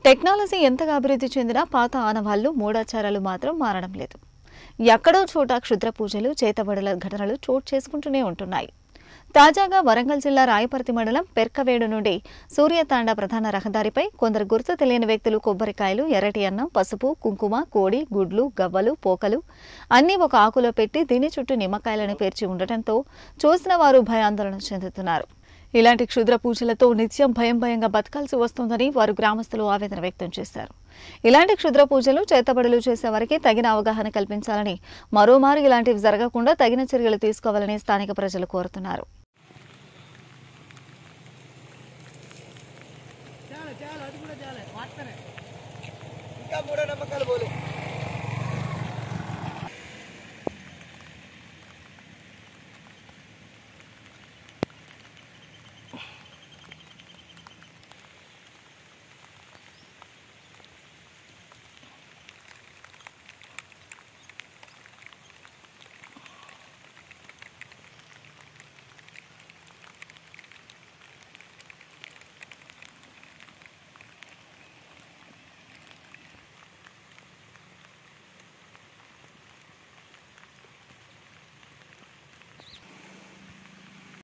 technology ఎంతగా అభివృద్ధి చెందినా పాత ఆనవాళ్లు మూఢాచారాలు మాత్రం మారడం లేదు ఎక్కడో చోట క్షుద్ర పూజలు చేతబడుల ఘటనలు చోటు చేసుకుంటూనే ఉంటున్నాయి తాజాగా వరంగల్ జిల్లా రాయపర్తి మండలం పెర్కవేడు నుండి సూర్యతాండ ప్రధాన రహదారిపై కొందరు గుర్తు తెలియని వ్యక్తులు కొబ్బరికాయలు ఎర్రటి అన్నం పసుపు కుంకుమ కోడి గుడ్లు గవ్వలు పోకలు అన్నీ ఒక ఆకులో పెట్టి దీని చుట్టూ నిమ్మకాయలను పేర్చి ఉండటంతో చూసిన వారు భయాందోళన చెందుతున్నారు ఇలాంటి క్షుద్ర పూజలతో నిత్యం భయం భయంగా బతకాల్సి వస్తోందని వారు గ్రామస్తులు ఆవేదన వ్యక్తం చేశారు ఇలాంటి క్షుద్ర పూజలు చేతబడులు చేసే వారికి తగిన అవగాహన కల్పించాలని మరోమారు ఇలాంటివి జరగకుండా తగిన చర్యలు తీసుకోవాలని స్థానిక ప్రజలు కోరుతున్నారు చాలా చాలా అది కూడా చాలా వార్తనే ఇంకా మూఢ నమ్మకాలు పోలే